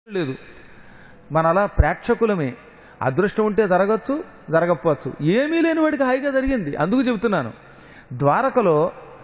లేదు మన అలా ప్రేక్షకులమే అదృష్టం ఉంటే జరగచ్చు జరగకపోవచ్చు ఏమీ లేని వాడికి హాయిగా జరిగింది అందుకు చెబుతున్నాను ద్వారకలో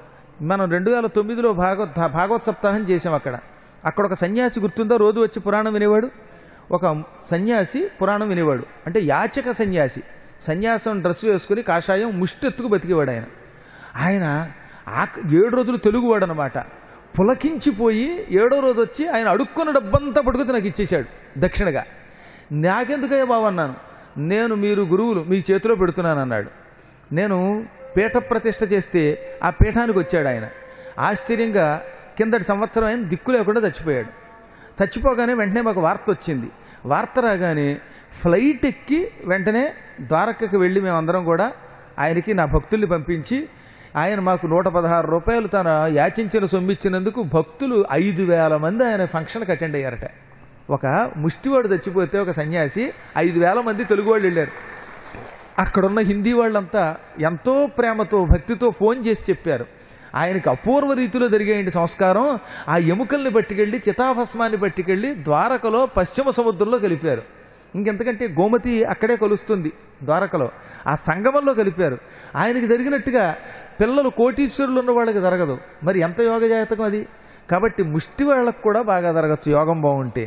మనం రెండు వేల తొమ్మిదిలో భాగవత్ భాగవత్ సప్తాహం చేసాం అక్కడ అక్కడ ఒక సన్యాసి గుర్తుందో రోజు వచ్చి పురాణం వినేవాడు ఒక సన్యాసి పురాణం వినేవాడు అంటే యాచక సన్యాసి సన్యాసం డ్రెస్ వేసుకుని కాషాయం ముష్టెత్తుకు బతికేవాడు ఆయన ఆయన ఆ ఏడు రోజులు తెలుగువాడు అనమాట పులకించిపోయి ఏడో రోజు వచ్చి ఆయన అడుక్కున్న డబ్బంతా పట్టుకుని నాకు ఇచ్చేశాడు దక్షిణగా నాకెందుకయ్యా బాబు అన్నాను నేను మీరు గురువులు మీ చేతిలో పెడుతున్నాను అన్నాడు నేను పీఠ ప్రతిష్ఠ చేస్తే ఆ పీఠానికి వచ్చాడు ఆయన ఆశ్చర్యంగా కిందటి సంవత్సరం ఆయన దిక్కు లేకుండా చచ్చిపోయాడు చచ్చిపోగానే వెంటనే మాకు వార్త వచ్చింది వార్త రాగానే ఫ్లైట్ ఎక్కి వెంటనే ద్వారకకి వెళ్ళి మేమందరం కూడా ఆయనకి నా భక్తుల్ని పంపించి ఆయన మాకు నూట పదహారు రూపాయలు తన యాచించిన సొమ్మిచ్చినందుకు భక్తులు ఐదు వేల మంది ఆయన ఫంక్షన్కి అటెండ్ అయ్యారట ఒక ముష్టివాడు చచ్చిపోతే ఒక సన్యాసి ఐదు వేల మంది తెలుగు వాళ్ళు వెళ్ళారు అక్కడున్న హిందీ వాళ్ళంతా ఎంతో ప్రేమతో భక్తితో ఫోన్ చేసి చెప్పారు ఆయనకి అపూర్వ రీతిలో జరిగేయండి సంస్కారం ఆ ఎముకల్ని పట్టుకెళ్ళి చితాభస్మాన్ని పట్టుకెళ్ళి ద్వారకలో పశ్చిమ సముద్రంలో కలిపారు ఇంకెంతకంటే గోమతి అక్కడే కలుస్తుంది ద్వారకలో ఆ సంగమంలో కలిపారు ఆయనకి జరిగినట్టుగా పిల్లలు కోటీశ్వరులు ఉన్న వాళ్ళకి జరగదు మరి ఎంత యోగ జాతకం అది కాబట్టి ముష్టి వాళ్ళకు కూడా బాగా జరగచ్చు యోగం బాగుంటే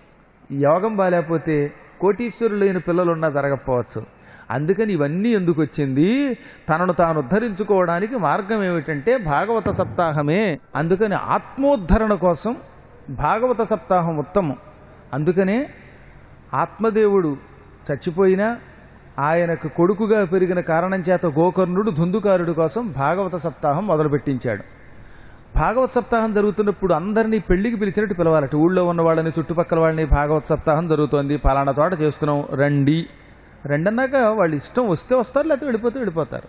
యోగం బాగాలేకపోతే కోటీశ్వరులైన పిల్లలున్నా జరగకపోవచ్చు అందుకని ఇవన్నీ ఎందుకు వచ్చింది తనను తాను ఉద్ధరించుకోవడానికి మార్గం ఏమిటంటే భాగవత సప్తాహమే అందుకని ఆత్మోద్ధరణ కోసం భాగవత సప్తాహం ఉత్తమం అందుకనే ఆత్మదేవుడు చచ్చిపోయినా ఆయనకు కొడుకుగా పెరిగిన కారణం చేత గోకర్ణుడు ధుందుకారుడి కోసం భాగవత సప్తాహం మొదలుపెట్టించాడు భాగవత సప్తాహం జరుగుతున్నప్పుడు అందరినీ పెళ్లికి పిలిచినట్టు పిలవాలట ఊళ్ళో ఉన్న వాళ్ళని చుట్టుపక్కల వాళ్ళని భాగవత సప్తాహం జరుగుతోంది పలానా తోట చేస్తున్నాం రండి రెండన్నాక వాళ్ళు ఇష్టం వస్తే వస్తారు లేకపోతే వెళ్ళిపోతే వెళ్ళిపోతారు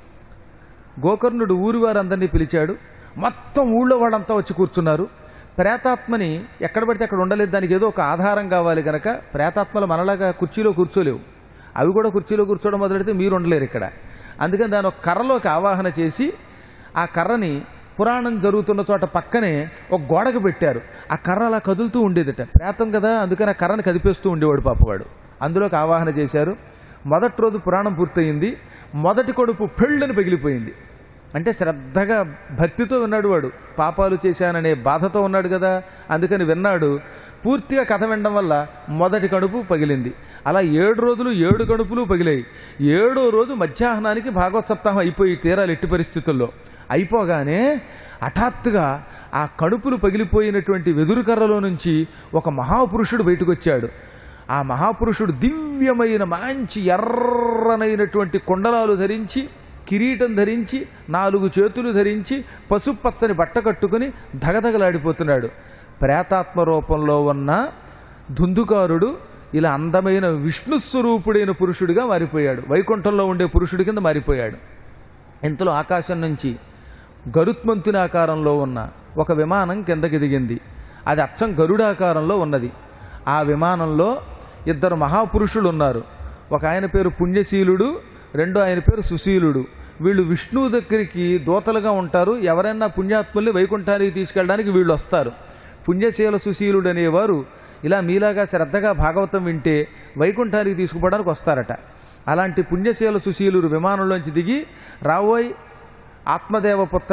గోకర్ణుడు ఊరి వారందరినీ పిలిచాడు మొత్తం ఊళ్ళో వాళ్ళంతా వచ్చి కూర్చున్నారు ప్రేతాత్మని ఎక్కడ పడితే అక్కడ ఉండలేదు దానికి ఏదో ఒక ఆధారం కావాలి గనక ప్రేతాత్మలు మనలాగా కుర్చీలో కూర్చోలేవు అవి కూడా కుర్చీలో కూర్చోవడం మొదలెడితే మీరు ఉండలేరు ఇక్కడ అందుకని దాని ఒక కర్రలోకి ఆవాహన చేసి ఆ కర్రని పురాణం జరుగుతున్న చోట పక్కనే ఒక గోడకు పెట్టారు ఆ కర్ర అలా కదులుతూ ఉండేదట ప్రేతం కదా అందుకని ఆ కర్రని కదిపేస్తూ ఉండేవాడు పాపవాడు అందులోకి ఆవాహన చేశారు మొదటి రోజు పురాణం పూర్తయింది మొదటి కొడుకు పెళ్ళని పగిలిపోయింది అంటే శ్రద్ధగా భక్తితో విన్నాడు వాడు పాపాలు చేశాననే బాధతో ఉన్నాడు కదా అందుకని విన్నాడు పూర్తిగా కథ వినడం వల్ల మొదటి కడుపు పగిలింది అలా ఏడు రోజులు ఏడు కడుపులు పగిలాయి ఏడో రోజు మధ్యాహ్నానికి భాగవత్ సప్తాహం అయిపోయి తీరాలి ఎట్టి పరిస్థితుల్లో అయిపోగానే హఠాత్తుగా ఆ కడుపులు పగిలిపోయినటువంటి వెదురు కర్రలో నుంచి ఒక మహాపురుషుడు బయటకు వచ్చాడు ఆ మహాపురుషుడు దివ్యమైన మంచి ఎర్రనైనటువంటి కొండలాలు ధరించి కిరీటం ధరించి నాలుగు చేతులు ధరించి పసుపచ్చని బట్ట కట్టుకుని ధగధగలాడిపోతున్నాడు ప్రేతాత్మ రూపంలో ఉన్న ధుందుకారుడు ఇలా అందమైన విష్ణు స్వరూపుడైన పురుషుడిగా మారిపోయాడు వైకుంఠంలో ఉండే పురుషుడి కింద మారిపోయాడు ఇంతలో ఆకాశం నుంచి గరుత్మంతుని ఆకారంలో ఉన్న ఒక విమానం కిందకి దిగింది అది అచ్చం గరుడాకారంలో ఉన్నది ఆ విమానంలో ఇద్దరు మహాపురుషులు ఉన్నారు ఒక ఆయన పేరు పుణ్యశీలుడు రెండో ఆయన పేరు సుశీలుడు వీళ్ళు విష్ణువు దగ్గరికి దూతలుగా ఉంటారు ఎవరైనా పుణ్యాత్ముల్ని వైకుంఠానికి తీసుకెళ్ళడానికి వీళ్ళు వస్తారు పుణ్యశీల సుశీలుడు అనేవారు ఇలా మీలాగా శ్రద్ధగా భాగవతం వింటే వైకుంఠానికి తీసుకుపోవడానికి వస్తారట అలాంటి పుణ్యశీల సుశీలుడు విమానంలోంచి దిగి రావోయ్ ఆత్మదేవపుత్ర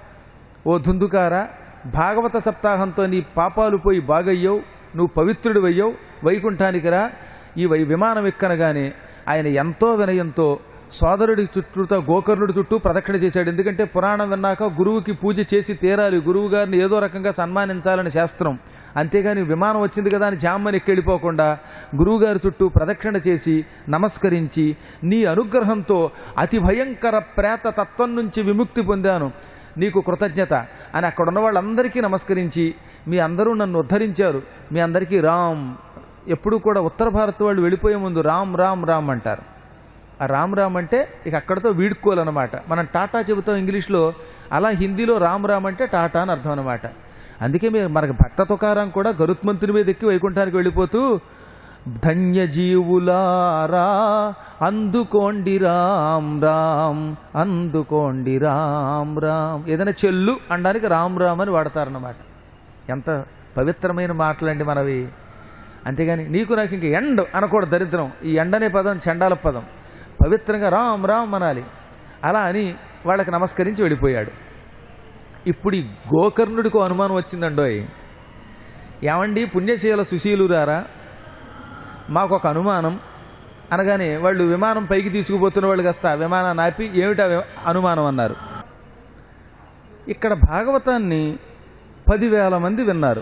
ఓ ధుందుకార భాగవత సప్తాహంతో నీ పాపాలు పోయి బాగయ్యావు నువ్వు పవిత్రుడు అయ్యావు వైకుంఠానికి రా ఈ వై విమానం ఎక్కనగానే ఆయన ఎంతో వినయంతో సోదరుడి చుట్టూతో గోకర్ణుడి చుట్టూ ప్రదక్షిణ చేశాడు ఎందుకంటే పురాణం విన్నాక గురువుకి పూజ చేసి తీరాలి గురువు గారిని ఏదో రకంగా సన్మానించాలని శాస్త్రం అంతేగాని విమానం వచ్చింది కదా అని జామ్మని ఎక్కెళ్ళిపోకుండా గురువుగారి చుట్టూ ప్రదక్షిణ చేసి నమస్కరించి నీ అనుగ్రహంతో అతి భయంకర ప్రేత తత్వం నుంచి విముక్తి పొందాను నీకు కృతజ్ఞత అని అక్కడ ఉన్న వాళ్ళందరికీ నమస్కరించి మీ అందరూ నన్ను ఉద్ధరించారు మీ అందరికీ రామ్ ఎప్పుడూ కూడా ఉత్తర భారత్ వాళ్ళు వెళ్ళిపోయే ముందు రామ్ రామ్ రామ్ అంటారు ఆ రామ్ రామ్ అంటే ఇక అక్కడతో వీడుకోవాలన్నమాట మనం టాటా చెబుతాం ఇంగ్లీష్లో అలా హిందీలో రామ్ రామ్ అంటే టాటా అని అర్థం అనమాట అందుకే మీరు మనకి భక్త తుకారం కూడా గరుత్మంతుని మీద ఎక్కి వైకుంఠానికి వెళ్ళిపోతూ ధన్యజీవులారా అందుకోండి రామ్ రామ్ అందుకోండి రామ్ రామ్ ఏదైనా చెల్లు అనడానికి రామ్ రామ్ అని వాడతారన్నమాట ఎంత పవిత్రమైన మాటలండి మనవి అంతేగాని నీకు నాకు ఇంక ఎండ్ అనకూడదు దరిద్రం ఈ ఎండ్ అనే పదం చండాల పదం పవిత్రంగా రామ్ రామ్ అనాలి అలా అని వాళ్ళకి నమస్కరించి వెళ్ళిపోయాడు ఇప్పుడు ఈ గోకర్ణుడికి ఓ అనుమానం వచ్చిందండోయ్ ఏమండి పుణ్యశీల సుశీలురారా మాకు ఒక అనుమానం అనగానే వాళ్ళు విమానం పైకి తీసుకుపోతున్న వాళ్ళు కాస్త విమానాన్ని ఆపి ఏమిటా అనుమానం అన్నారు ఇక్కడ భాగవతాన్ని పదివేల మంది విన్నారు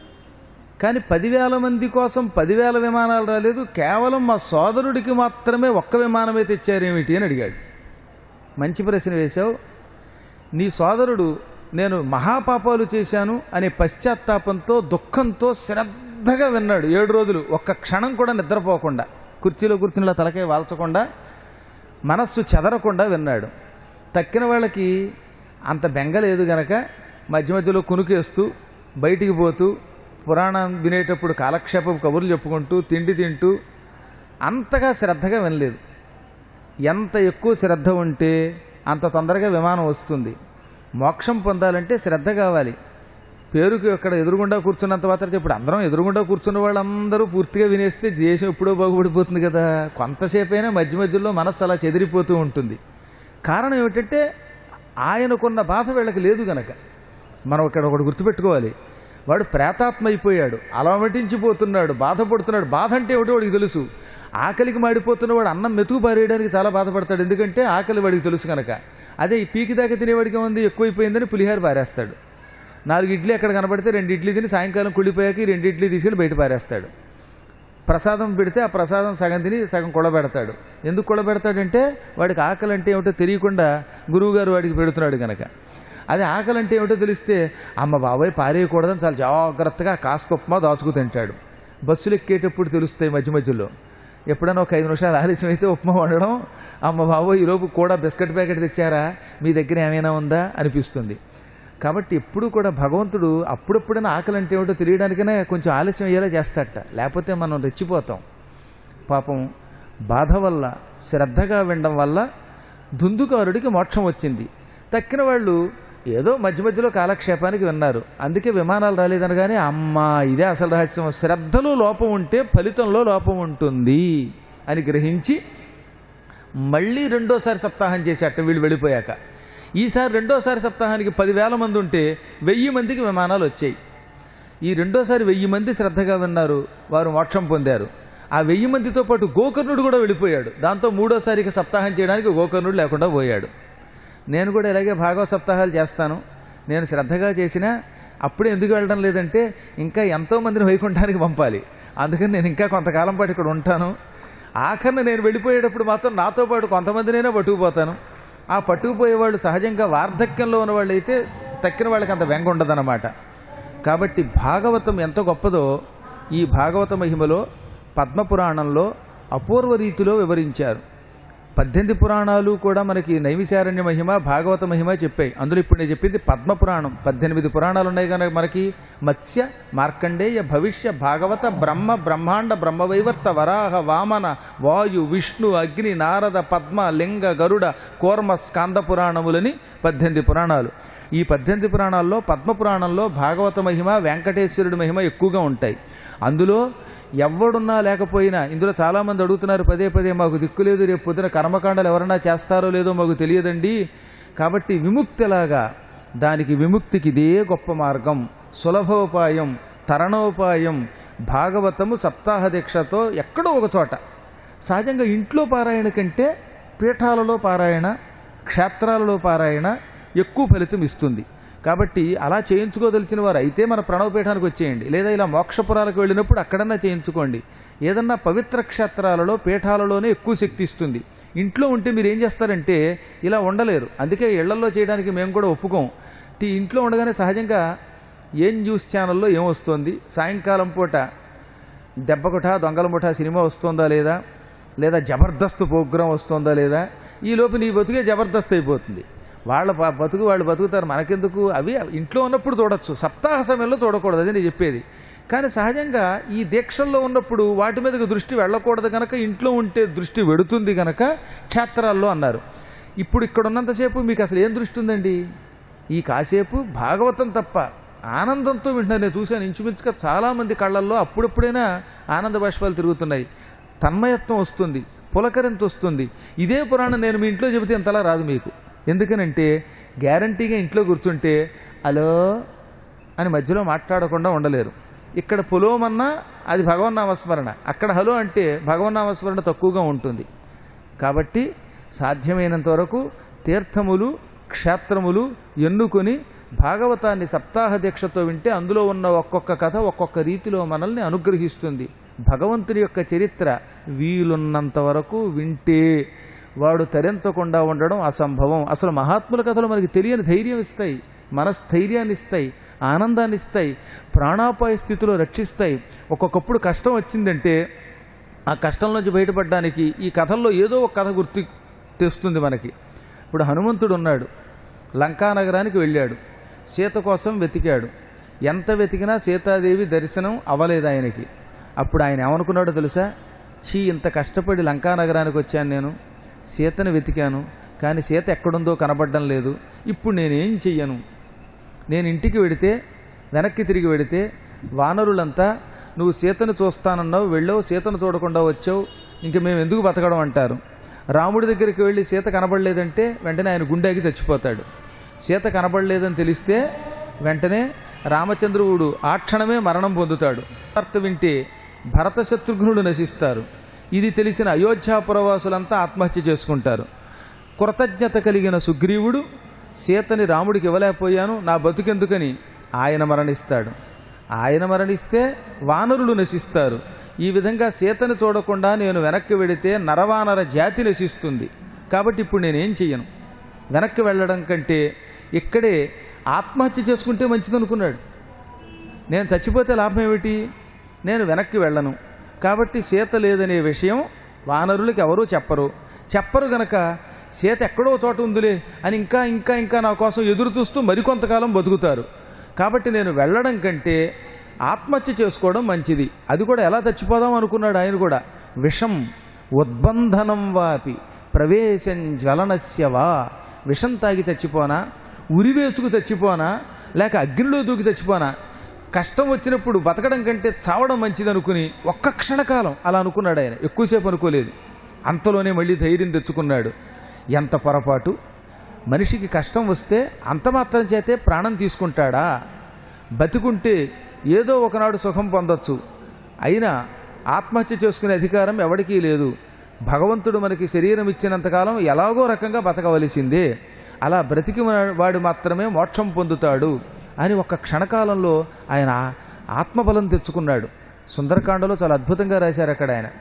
కానీ పదివేల మంది కోసం పదివేల విమానాలు రాలేదు కేవలం మా సోదరుడికి మాత్రమే ఒక్క విమానమే తెచ్చారేమిటి అని అడిగాడు మంచి ప్రశ్న వేశావు నీ సోదరుడు నేను మహాపాపాలు చేశాను అనే పశ్చాత్తాపంతో దుఃఖంతో శ్రద్ధగా విన్నాడు ఏడు రోజులు ఒక్క క్షణం కూడా నిద్రపోకుండా కుర్చీలో కూర్చునిలా తలకాయ వాల్చకుండా మనస్సు చెదరకుండా విన్నాడు తక్కిన వాళ్ళకి అంత బెంగ లేదు గనక మధ్య మధ్యలో కునుకేస్తూ బయటికి పోతూ పురాణం వినేటప్పుడు కాలక్షేపం కబుర్లు చెప్పుకుంటూ తిండి తింటూ అంతగా శ్రద్ధగా వినలేదు ఎంత ఎక్కువ శ్రద్ధ ఉంటే అంత తొందరగా విమానం వస్తుంది మోక్షం పొందాలంటే శ్రద్ధ కావాలి పేరుకి అక్కడ ఎదురుగుండా కూర్చున్నంత మాత్రం ఇప్పుడు అందరం ఎదురుగుండా కూర్చున్న వాళ్ళందరూ పూర్తిగా వినేస్తే దేశం ఎప్పుడో బాగుపడిపోతుంది కదా కొంతసేపు అయినా మధ్య మధ్యలో మనస్సు అలా చెదిరిపోతూ ఉంటుంది కారణం ఏమిటంటే ఆయనకున్న బాధ వీళ్ళకి లేదు గనక మనం ఇక్కడ ఒకటి గుర్తుపెట్టుకోవాలి వాడు ప్రేతాత్మ అయిపోయాడు అలమటించిపోతున్నాడు బాధపడుతున్నాడు బాధ అంటే ఏమిటో వాడికి తెలుసు ఆకలికి మాడిపోతున్న వాడు అన్నం మెతుకు పారేయడానికి చాలా బాధపడతాడు ఎందుకంటే ఆకలి వాడికి తెలుసు కనుక అదే ఈ పీకి దాకా తినేవాడికి ఉంది ఎక్కువైపోయిందని పులిహార పారేస్తాడు నాలుగు ఇడ్లీ ఎక్కడ కనబడితే రెండు ఇడ్లీ తిని సాయంకాలం కుళ్ళిపోయాక ఈ రెండు ఇడ్లీ తీసుకెళ్ళి బయట పారేస్తాడు ప్రసాదం పెడితే ఆ ప్రసాదం సగం తిని సగం కొడబెడతాడు ఎందుకు కొడబెడతాడంటే వాడికి ఆకలి అంటే ఏమిటో తెలియకుండా గురువుగారు వాడికి పెడుతున్నాడు కనుక అదే ఆకలి అంటే ఏమిటో తెలిస్తే అమ్మ బాబాయ్ పారేయకూడదని చాలా జాగ్రత్తగా కాస్త ఉప్మా దాచుకు తింటాడు బస్సులు ఎక్కేటప్పుడు తెలుస్తాయి మధ్య మధ్యలో ఎప్పుడైనా ఒక ఐదు నిమిషాలు ఆలస్యం అయితే ఉప్మా వండడం అమ్మ బాబోయ్ ఈలోపు కూడా బిస్కెట్ ప్యాకెట్ తెచ్చారా మీ దగ్గర ఏమైనా ఉందా అనిపిస్తుంది కాబట్టి ఎప్పుడు కూడా భగవంతుడు అప్పుడప్పుడైనా ఆకలి అంటే ఏమిటో తెలియడానికైనా కొంచెం ఆలస్యం అయ్యేలా చేస్తాడట లేకపోతే మనం రెచ్చిపోతాం పాపం బాధ వల్ల శ్రద్ధగా వినడం వల్ల దుందుకారుడికి మోక్షం వచ్చింది తక్కిన వాళ్ళు ఏదో మధ్య మధ్యలో కాలక్షేపానికి విన్నారు అందుకే విమానాలు రాలేదనగానే అమ్మా ఇదే అసలు రహస్యం శ్రద్ధలో లోపం ఉంటే ఫలితంలో లోపం ఉంటుంది అని గ్రహించి మళ్ళీ రెండోసారి సప్తాహం చేసేట వీళ్ళు వెళ్ళిపోయాక ఈసారి రెండోసారి సప్తాహానికి పదివేల మంది ఉంటే వెయ్యి మందికి విమానాలు వచ్చాయి ఈ రెండోసారి వెయ్యి మంది శ్రద్ధగా విన్నారు వారు మోక్షం పొందారు ఆ వెయ్యి మందితో పాటు గోకర్ణుడు కూడా వెళ్ళిపోయాడు దాంతో మూడోసారికి సప్తాహం చేయడానికి గోకర్ణుడు లేకుండా పోయాడు నేను కూడా ఇలాగే భాగవత సప్తాహాలు చేస్తాను నేను శ్రద్ధగా చేసినా అప్పుడే ఎందుకు వెళ్ళడం లేదంటే ఇంకా ఎంతో మందిని వైకుంఠానికి పంపాలి అందుకని నేను ఇంకా కొంతకాలం పాటు ఇక్కడ ఉంటాను ఆఖరిన నేను వెళ్ళిపోయేటప్పుడు మాత్రం నాతో పాటు కొంతమందినైనా పట్టుకుపోతాను ఆ పట్టుకుపోయేవాళ్ళు సహజంగా వార్ధక్యంలో ఉన్న వాళ్ళు అయితే తక్కిన వాళ్ళకి అంత వెంగ ఉండదన్నమాట కాబట్టి భాగవతం ఎంత గొప్పదో ఈ భాగవత మహిమలో పద్మపురాణంలో అపూర్వ రీతిలో వివరించారు పద్దెనిమిది పురాణాలు కూడా మనకి నైమిశారణ్య మహిమ భాగవత మహిమ చెప్పాయి అందులో ఇప్పుడు నేను చెప్పింది పద్మ పురాణం పద్దెనిమిది పురాణాలు ఉన్నాయి కనుక మనకి మత్స్య మార్కండేయ భవిష్య భాగవత బ్రహ్మ బ్రహ్మాండ బ్రహ్మవైవర్త వరాహ వామన వాయు విష్ణు అగ్ని నారద పద్మ లింగ గరుడ కూర్మ స్కాంద పురాణములని పద్దెనిమిది పురాణాలు ఈ పద్దెనిమిది పురాణాల్లో పద్మ పురాణంలో భాగవత మహిమ వెంకటేశ్వరుడి మహిమ ఎక్కువగా ఉంటాయి అందులో ఎవడున్నా లేకపోయినా ఇందులో చాలామంది అడుగుతున్నారు పదే పదే మాకు దిక్కు లేదు రేపు పొద్దున కర్మకాండలు ఎవరన్నా చేస్తారో లేదో మాకు తెలియదండి కాబట్టి విముక్తిలాగా దానికి విముక్తికి ఇదే గొప్ప మార్గం సులభోపాయం తరణోపాయం భాగవతము సప్తాహ దీక్షతో ఎక్కడో ఒక చోట సహజంగా ఇంట్లో పారాయణ కంటే పీఠాలలో పారాయణ క్షేత్రాలలో పారాయణ ఎక్కువ ఫలితం ఇస్తుంది కాబట్టి అలా చేయించుకోదలిచిన వారు అయితే మన ప్రణవపీఠానికి వచ్చేయండి లేదా ఇలా మోక్షపురాలకు వెళ్ళినప్పుడు అక్కడన్నా చేయించుకోండి ఏదన్నా పవిత్ర క్షేత్రాలలో పీఠాలలోనే ఎక్కువ శక్తి ఇస్తుంది ఇంట్లో ఉంటే మీరు ఏం చేస్తారంటే ఇలా ఉండలేరు అందుకే ఇళ్లలో చేయడానికి మేము కూడా ఒప్పుకోం ఈ ఇంట్లో ఉండగానే సహజంగా ఏం న్యూస్ ఛానల్లో ఏమొస్తుంది సాయంకాలం పూట దెబ్బకుట దొంగల ముఠ సినిమా వస్తుందా లేదా లేదా జబర్దస్త్ ప్రోగ్రాం వస్తుందా లేదా ఈ లోపు నీ బతుకే జబర్దస్త్ అయిపోతుంది వాళ్ళ ప- బతుకు వాళ్ళు బతుకుతారు మనకెందుకు అవి ఇంట్లో ఉన్నప్పుడు చూడొచ్చు సప్తాహ సమయంలో చూడకూడదు అది నేను చెప్పేది కానీ సహజంగా ఈ దీక్షల్లో ఉన్నప్పుడు వాటి మీదకి దృష్టి వెళ్ళకూడదు కనుక ఇంట్లో ఉంటే దృష్టి వెడుతుంది కనుక క్షేత్రాల్లో అన్నారు ఇప్పుడు ఇక్కడ ఉన్నంతసేపు మీకు అసలు ఏం దృష్టి ఉందండి ఈ కాసేపు భాగవతం తప్ప ఆనందంతో వింటున్నారు నేను చూశాను ఇంచుమించుగా చాలామంది కళ్ళల్లో అప్పుడప్పుడైనా ఆనంద బాష్పాలు తిరుగుతున్నాయి తన్మయత్వం వస్తుంది పులకరింత వస్తుంది ఇదే పురాణం నేను మీ ఇంట్లో చెబితే ఇంతలా రాదు మీకు ఎందుకనంటే గ్యారంటీగా ఇంట్లో కూర్చుంటే హలో అని మధ్యలో మాట్లాడకుండా ఉండలేరు ఇక్కడ పులోమన్నా అది భగవన్నామస్మరణ అక్కడ హలో అంటే భగవన్నామస్మరణ తక్కువగా ఉంటుంది కాబట్టి సాధ్యమైనంత వరకు తీర్థములు క్షేత్రములు ఎన్నుకొని భాగవతాన్ని సప్తాహ దీక్షతో వింటే అందులో ఉన్న ఒక్కొక్క కథ ఒక్కొక్క రీతిలో మనల్ని అనుగ్రహిస్తుంది భగవంతుని యొక్క చరిత్ర వీలున్నంత వరకు వింటే వాడు తరించకుండా ఉండడం అసంభవం అసలు మహాత్ముల కథలు మనకి తెలియని ధైర్యం ఇస్తాయి మనస్థైర్యాన్ని ఇస్తాయి ఆనందాన్ని ఇస్తాయి ప్రాణాపాయ స్థితిలో రక్షిస్తాయి ఒక్కొక్కప్పుడు కష్టం వచ్చిందంటే ఆ కష్టం నుంచి బయటపడడానికి ఈ కథల్లో ఏదో ఒక కథ గుర్తు తెస్తుంది మనకి ఇప్పుడు హనుమంతుడు ఉన్నాడు లంకా నగరానికి వెళ్ళాడు సీత కోసం వెతికాడు ఎంత వెతికినా సీతాదేవి దర్శనం అవ్వలేదు ఆయనకి అప్పుడు ఆయన ఏమనుకున్నాడో తెలుసా చీ ఇంత కష్టపడి లంకా నగరానికి వచ్చాను నేను సీతను వెతికాను కానీ సీత ఎక్కడుందో కనబడడం లేదు ఇప్పుడు నేనేం చెయ్యను నేను ఇంటికి వెడితే వెనక్కి తిరిగి వెడితే వానరులంతా నువ్వు సీతను చూస్తానన్నావు వెళ్ళావు సీతను చూడకుండా వచ్చావు ఇంక మేము ఎందుకు బతకడం అంటారు రాముడి దగ్గరికి వెళ్ళి సీత కనబడలేదంటే వెంటనే ఆయన గుండెకి చచ్చిపోతాడు సీత కనబడలేదని తెలిస్తే వెంటనే రామచంద్రుడు ఆ క్షణమే మరణం పొందుతాడు వార్త వింటే భరత శత్రుఘ్నుడు నశిస్తారు ఇది తెలిసిన అయోధ్యాపురవాసులంతా ఆత్మహత్య చేసుకుంటారు కృతజ్ఞత కలిగిన సుగ్రీవుడు సీతని రాముడికి ఇవ్వలేకపోయాను నా బతుకెందుకని ఆయన మరణిస్తాడు ఆయన మరణిస్తే వానరులు నశిస్తారు ఈ విధంగా సీతను చూడకుండా నేను వెనక్కి వెడితే నరవానర జాతి నశిస్తుంది కాబట్టి ఇప్పుడు నేనేం చెయ్యను వెనక్కి వెళ్ళడం కంటే ఇక్కడే ఆత్మహత్య చేసుకుంటే మంచిదనుకున్నాడు నేను చచ్చిపోతే లాభం ఏమిటి నేను వెనక్కి వెళ్ళను కాబట్టి సీత లేదనే విషయం వానరులకు ఎవరూ చెప్పరు చెప్పరు గనక సీత ఎక్కడో చోట ఉందిలే అని ఇంకా ఇంకా ఇంకా నా కోసం ఎదురు చూస్తూ మరికొంతకాలం బతుకుతారు కాబట్టి నేను వెళ్ళడం కంటే ఆత్మహత్య చేసుకోవడం మంచిది అది కూడా ఎలా చచ్చిపోదాం అనుకున్నాడు ఆయన కూడా విషం ఉద్బంధనం వాపి ప్రవేశం జ్వలనస్య వా విషం తాగి చచ్చిపోనా ఉరివేసుకు చచ్చిపోనా లేక అగ్నిలో దూకి చచ్చిపోనా కష్టం వచ్చినప్పుడు బతకడం కంటే చావడం మంచిది అనుకుని ఒక్క క్షణకాలం అలా అనుకున్నాడు ఆయన ఎక్కువసేపు అనుకోలేదు అంతలోనే మళ్ళీ ధైర్యం తెచ్చుకున్నాడు ఎంత పొరపాటు మనిషికి కష్టం వస్తే అంత మాత్రం చేతే ప్రాణం తీసుకుంటాడా బతికుంటే ఏదో ఒకనాడు సుఖం పొందొచ్చు అయినా ఆత్మహత్య చేసుకునే అధికారం ఎవరికీ లేదు భగవంతుడు మనకి శరీరం ఇచ్చినంతకాలం ఎలాగో రకంగా బతకవలసిందే అలా బ్రతికి వాడు మాత్రమే మోక్షం పొందుతాడు అని ఒక క్షణకాలంలో ఆయన ఆత్మబలం తెచ్చుకున్నాడు సుందరకాండలో చాలా అద్భుతంగా రాశారు అక్కడ ఆయన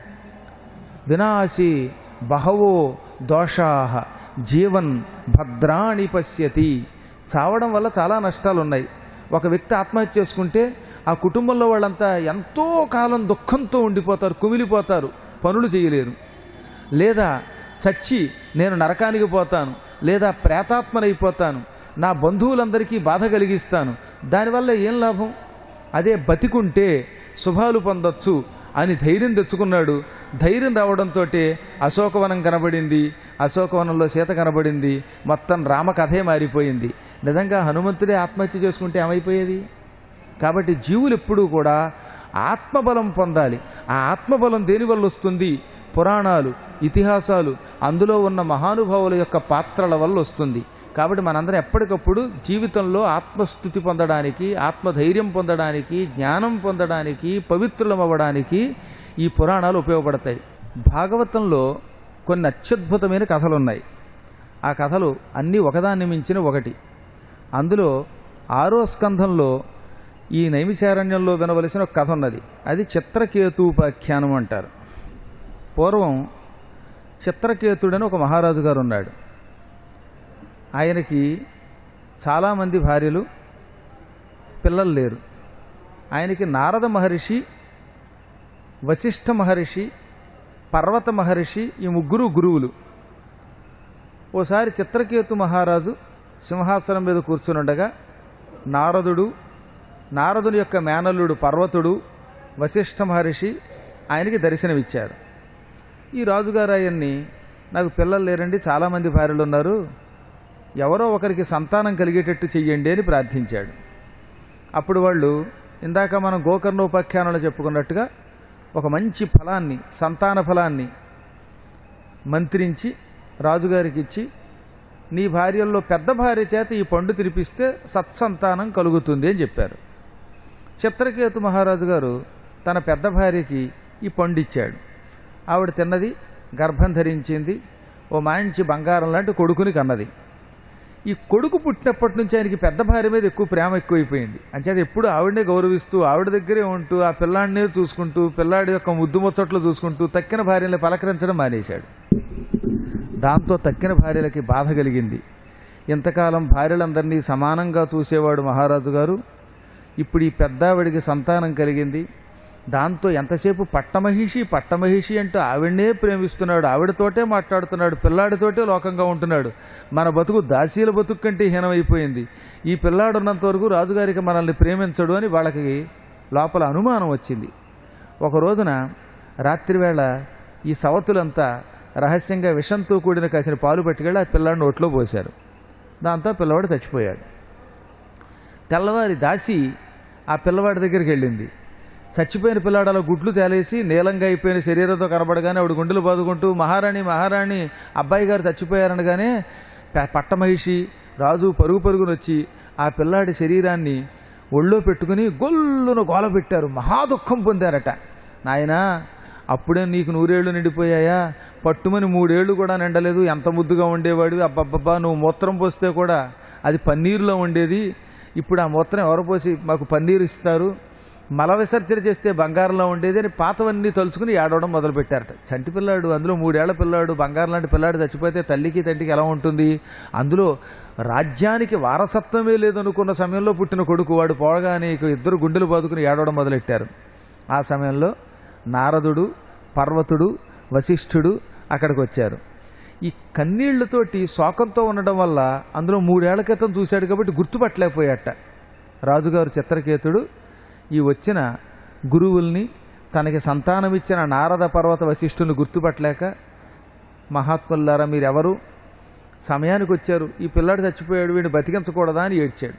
వినాశి బహవో దోషాహ జీవన్ భద్రాణి పశ్యతి చావడం వల్ల చాలా నష్టాలు ఉన్నాయి ఒక వ్యక్తి ఆత్మహత్య చేసుకుంటే ఆ కుటుంబంలో వాళ్ళంతా ఎంతో కాలం దుఃఖంతో ఉండిపోతారు కుమిలిపోతారు పనులు చేయలేరు లేదా చచ్చి నేను నరకానికి పోతాను లేదా ప్రేతాత్మనైపోతాను నా బంధువులందరికీ బాధ కలిగిస్తాను దానివల్ల ఏం లాభం అదే బతికుంటే శుభాలు పొందొచ్చు అని ధైర్యం తెచ్చుకున్నాడు ధైర్యం రావడంతో అశోకవనం కనబడింది అశోకవనంలో సీత కనబడింది మొత్తం రామకథే మారిపోయింది నిజంగా హనుమంతుడే ఆత్మహత్య చేసుకుంటే ఏమైపోయేది కాబట్టి జీవులు ఎప్పుడూ కూడా ఆత్మబలం పొందాలి ఆ ఆత్మబలం దేనివల్ల వస్తుంది పురాణాలు ఇతిహాసాలు అందులో ఉన్న మహానుభావుల యొక్క పాత్రల వల్ల వస్తుంది కాబట్టి మనందరం ఎప్పటికప్పుడు జీవితంలో ఆత్మస్థుతి పొందడానికి ఆత్మధైర్యం పొందడానికి జ్ఞానం పొందడానికి పవిత్రులం అవ్వడానికి ఈ పురాణాలు ఉపయోగపడతాయి భాగవతంలో కొన్ని అత్యద్భుతమైన కథలు ఉన్నాయి ఆ కథలు అన్నీ ఒకదాన్ని మించిన ఒకటి అందులో ఆరో స్కంధంలో ఈ నైమిశారణ్యంలో వినవలసిన ఒక కథ ఉన్నది అది చిత్రకేతూపాఖ్యానం అంటారు పూర్వం చిత్రకేతుడని ఒక మహారాజు గారు ఉన్నాడు ఆయనకి చాలామంది భార్యలు పిల్లలు లేరు ఆయనకి నారద మహర్షి వశిష్ఠ మహర్షి పర్వత మహర్షి ఈ ముగ్గురు గురువులు ఓసారి చిత్రకేతు మహారాజు సింహాసనం మీద కూర్చునుండగా నారదుడు నారదుని యొక్క మేనల్లుడు పర్వతుడు వశిష్ఠ మహర్షి ఆయనకి దర్శనమిచ్చారు ఈ రాజుగారు ఆయన్ని నాకు పిల్లలు లేరండి చాలామంది భార్యలు ఉన్నారు ఎవరో ఒకరికి సంతానం కలిగేటట్టు చెయ్యండి అని ప్రార్థించాడు అప్పుడు వాళ్ళు ఇందాక మనం గోకర్ణోపాఖ్యానంలో చెప్పుకున్నట్టుగా ఒక మంచి ఫలాన్ని సంతాన ఫలాన్ని మంత్రించి రాజుగారికి ఇచ్చి నీ భార్యల్లో పెద్ద భార్య చేత ఈ పండు తినిపిస్తే సత్సంతానం కలుగుతుంది అని చెప్పారు చిత్రకేతు మహారాజు గారు తన పెద్ద భార్యకి ఈ పండు ఇచ్చాడు ఆవిడ తిన్నది గర్భం ధరించింది ఓ మంచి బంగారం లాంటి కొడుకుని కన్నది ఈ కొడుకు పుట్టినప్పటి నుంచి ఆయనకి పెద్ద భార్య మీద ఎక్కువ ప్రేమ ఎక్కువైపోయింది అంచేత ఎప్పుడు ఆవిడనే గౌరవిస్తూ ఆవిడ దగ్గరే ఉంటూ ఆ పిల్లాడినే చూసుకుంటూ పిల్లాడి యొక్క ముద్దు ముచ్చట్లు చూసుకుంటూ తక్కిన భార్యని పలకరించడం మానేశాడు దాంతో తక్కిన భార్యలకి బాధ కలిగింది ఇంతకాలం భార్యలందరినీ సమానంగా చూసేవాడు మహారాజు గారు ఇప్పుడు ఈ పెద్దావిడికి సంతానం కలిగింది దాంతో ఎంతసేపు పట్టమహిషి పట్టమహిషి అంటూ ఆవిడనే ప్రేమిస్తున్నాడు ఆవిడతోటే మాట్లాడుతున్నాడు పిల్లాడితోటే లోకంగా ఉంటున్నాడు మన బతుకు దాసీల బతుకు కంటే హీనమైపోయింది ఈ పిల్లాడు ఉన్నంత వరకు రాజుగారికి మనల్ని ప్రేమించడు అని వాళ్ళకి లోపల అనుమానం వచ్చింది ఒక రోజున రాత్రివేళ ఈ సవతులంతా రహస్యంగా విషంతో కూడిన కాసిన పాలు పట్టుకెళ్ళి ఆ పిల్లాడిని నోట్లో పోశారు దాంతో పిల్లవాడు చచ్చిపోయాడు తెల్లవారి దాసి ఆ పిల్లవాడి దగ్గరికి వెళ్ళింది చచ్చిపోయిన పిల్లాడు అలా గుడ్లు తేలేసి నీలంగా అయిపోయిన శరీరంతో కనబడగానే ఆవిడ గుండెలు బాదుకుంటూ మహారాణి మహారాణి అబ్బాయి గారు చచ్చిపోయారనగానే ప- పట్టమహిషి రాజు పరుగు పరుగున వచ్చి ఆ పిల్లాడి శరీరాన్ని ఒళ్ళో పెట్టుకుని గొల్లున గోల పెట్టారు మహాదుఖం పొందారట నాయనా అప్పుడే నీకు నూరేళ్లు నిండిపోయాయా పట్టుమని మూడేళ్లు కూడా నిండలేదు ఎంత ముద్దుగా ఉండేవాడివి అబ్బబ్బబ్బా నువ్వు మూత్రం పోస్తే కూడా అది పన్నీరులో ఉండేది ఇప్పుడు ఆ మూత్రం ఎవరు పోసి మాకు పన్నీరు ఇస్తారు మల విసర్జన చేస్తే బంగారంలో ఉండేది అని పాతవన్నీ తలుచుకుని ఏడవడం మొదలుపెట్టారట చంటి పిల్లాడు అందులో మూడేళ్ల పిల్లాడు బంగారం లాంటి పిల్లాడు చచ్చిపోతే తల్లికి తండ్రికి ఎలా ఉంటుంది అందులో రాజ్యానికి వారసత్వమే లేదనుకున్న సమయంలో పుట్టిన కొడుకు వాడు పోవగానే ఇక ఇద్దరు గుండెలు బాదుకుని ఏడవడం మొదలెట్టారు ఆ సమయంలో నారదుడు పర్వతుడు వశిష్ఠుడు అక్కడికి వచ్చారు ఈ కన్నీళ్లతోటి శోకంతో ఉండడం వల్ల అందులో మూడేళ్ల క్రితం చూశాడు కాబట్టి గుర్తుపట్టలేకపోయాట రాజుగారు చిత్రకేతుడు ఈ వచ్చిన గురువుల్ని తనకి సంతానమిచ్చిన నారద పర్వత వశిష్ఠుని గుర్తుపట్టలేక మహాత్ములారా మీరెవరు సమయానికి వచ్చారు ఈ పిల్లాడు చచ్చిపోయాడు వీడిని బతికించకూడదా అని ఏడ్చాడు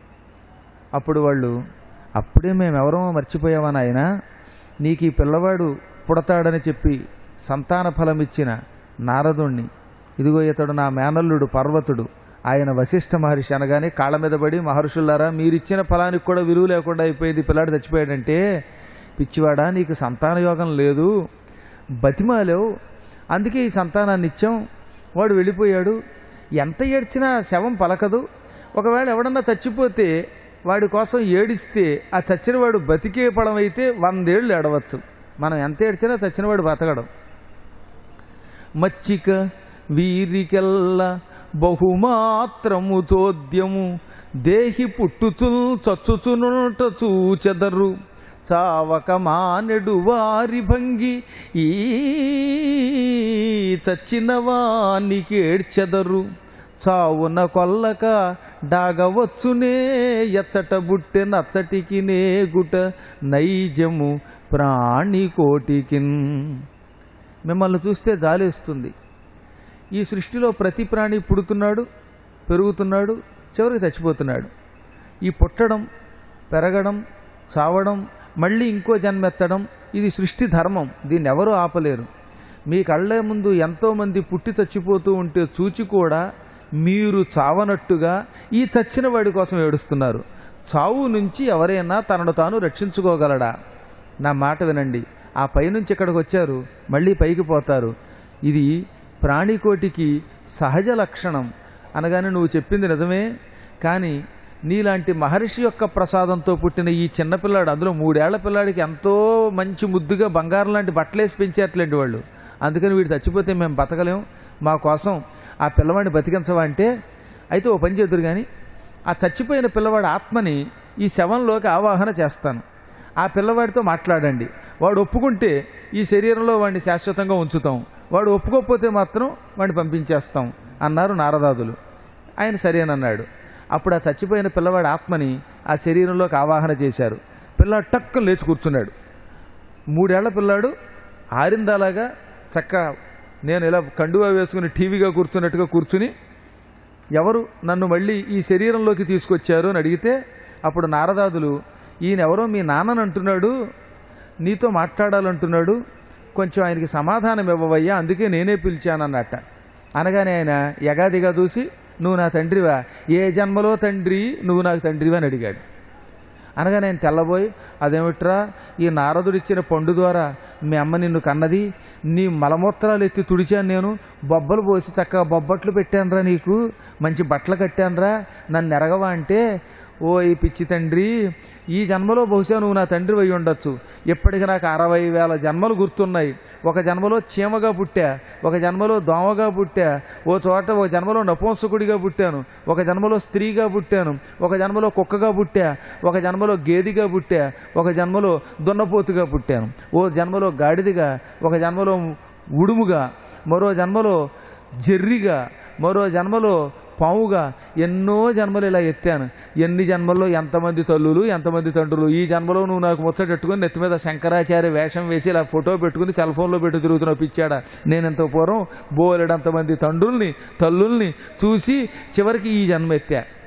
అప్పుడు వాళ్ళు అప్పుడే మేమెవరో మర్చిపోయామా నాయన నీకు ఈ పిల్లవాడు పుడతాడని చెప్పి సంతాన ఫలం ఇచ్చిన నారదుణ్ణి ఇదిగో ఇతడు నా మేనల్లుడు పర్వతుడు ఆయన వశిష్ఠ మహర్షి అనగానే కాళ్ళ మీద పడి మహర్షులారా మీరిచ్చిన ఫలానికి కూడా విలువ లేకుండా అయిపోయింది ఈ పిల్లాడు చచ్చిపోయాడంటే పిచ్చివాడా నీకు సంతాన యోగం లేదు బతిమాలేవు అందుకే ఈ సంతానాన్ని ఇచ్చాం వాడు వెళ్ళిపోయాడు ఎంత ఏడ్చినా శవం పలకదు ఒకవేళ ఎవడన్నా చచ్చిపోతే వాడి కోసం ఏడిస్తే ఆ చచ్చినవాడు బతికే పడం అయితే వందేళ్ళు ఏడవచ్చు మనం ఎంత ఏడ్చినా చచ్చినవాడు బతకడం మచ్చిక వీరికెల్ల బహుమాత్రము చోద్యము దేహి పుట్టుచుల్ చచ్చుచునుట చూచెదరు చావక మానెడు వారి భంగి ఈ చచ్చిన వానికి ఏడ్చెదరు చావున కొల్లక డాగవచ్చునే ఎచ్చట బుట్టె నచ్చటికి నేగుట నైజము ప్రాణి కోటికిన్ మిమ్మల్ని చూస్తే జాలేస్తుంది ఈ సృష్టిలో ప్రతి ప్రాణి పుడుతున్నాడు పెరుగుతున్నాడు చివరికి చచ్చిపోతున్నాడు ఈ పుట్టడం పెరగడం చావడం మళ్ళీ ఇంకో జన్మెత్తడం ఇది సృష్టి ధర్మం దీన్ని ఎవరూ ఆపలేరు మీ కళ్ళ ముందు ఎంతోమంది పుట్టి చచ్చిపోతూ ఉంటే చూచి కూడా మీరు చావనట్టుగా ఈ చచ్చిన వాడి కోసం ఏడుస్తున్నారు చావు నుంచి ఎవరైనా తనను తాను రక్షించుకోగలడా నా మాట వినండి ఆ పైనుంచి ఇక్కడికి వచ్చారు మళ్ళీ పైకి పోతారు ఇది ప్రాణికోటికి సహజ లక్షణం అనగానే నువ్వు చెప్పింది నిజమే కానీ నీలాంటి మహర్షి యొక్క ప్రసాదంతో పుట్టిన ఈ చిన్నపిల్లాడు అందులో మూడేళ్ల పిల్లాడికి ఎంతో మంచి ముద్దుగా బంగారం లాంటి బట్టలేసి పెంచేట్లేంటి వాళ్ళు అందుకని వీడు చచ్చిపోతే మేము బతకలేం మా కోసం ఆ పిల్లవాడిని బతికించవా అంటే అయితే ఓ పని చేద్దరు కానీ ఆ చచ్చిపోయిన పిల్లవాడి ఆత్మని ఈ శవంలోకి ఆవాహన చేస్తాను ఆ పిల్లవాడితో మాట్లాడండి వాడు ఒప్పుకుంటే ఈ శరీరంలో వాడిని శాశ్వతంగా ఉంచుతాం వాడు ఒప్పుకోకపోతే మాత్రం వాడిని పంపించేస్తాం అన్నారు నారదాదులు ఆయన సరేనన్నాడు అప్పుడు ఆ చచ్చిపోయిన పిల్లవాడి ఆత్మని ఆ శరీరంలోకి ఆవాహన చేశారు పిల్లాడు టక్కు లేచి కూర్చున్నాడు మూడేళ్ల పిల్లాడు ఆరిందాలాగా చక్క నేను ఇలా కండువా వేసుకుని టీవీగా కూర్చున్నట్టుగా కూర్చుని ఎవరు నన్ను మళ్ళీ ఈ శరీరంలోకి తీసుకొచ్చారు అని అడిగితే అప్పుడు నారదాదులు ఈయన ఎవరో మీ నాన్నని అంటున్నాడు నీతో మాట్లాడాలంటున్నాడు కొంచెం ఆయనకి సమాధానం ఇవ్వవయ్యా అందుకే నేనే పిలిచానన్నట్ట అనగానే ఆయన యగాదిగా చూసి నువ్వు నా తండ్రివా ఏ జన్మలో తండ్రి నువ్వు నాకు తండ్రివా అని అడిగాడు అనగా నేను తెల్లబోయి అదేమిట్రా ఈ నారదుడు ఇచ్చిన పండు ద్వారా మీ అమ్మ నిన్ను కన్నది నీ మలమూత్రాలు ఎత్తి తుడిచాను నేను బొబ్బలు పోసి చక్కగా బొబ్బట్లు పెట్టానురా నీకు మంచి బట్టలు కట్టానురా నన్ను ఎరగవా అంటే ఓ ఈ పిచ్చి తండ్రి ఈ జన్మలో బహుశా నువ్వు నా తండ్రి అయి ఉండొచ్చు ఇప్పటికి నాకు అరవై వేల జన్మలు గుర్తున్నాయి ఒక జన్మలో చీమగా పుట్టా ఒక జన్మలో దోమగా పుట్టా ఓ చోట ఒక జన్మలో నపుంసకుడిగా పుట్టాను ఒక జన్మలో స్త్రీగా పుట్టాను ఒక జన్మలో కుక్కగా పుట్టా ఒక జన్మలో గేదిగా పుట్టా ఒక జన్మలో దున్నపోతుగా పుట్టాను ఓ జన్మలో గాడిదిగా ఒక జన్మలో ఉడుముగా మరో జన్మలో జెర్రిగా మరో జన్మలో పావుగా ఎన్నో జన్మలు ఇలా ఎత్తాను ఎన్ని జన్మల్లో ఎంతమంది తల్లులు ఎంతమంది తండ్రులు ఈ జన్మలో నువ్వు నాకు ముచ్చటెట్టుకుని నెత్తి మీద శంకరాచార్య వేషం వేసి ఇలా ఫోటో పెట్టుకుని సెల్ ఫోన్లో పెట్టి తిరుగుతున్న పిచ్చాడా నేను ఇంత పూర్వం బోలెడంతమంది తండ్రుల్ని తల్లుల్ని చూసి చివరికి ఈ జన్మ ఎత్తా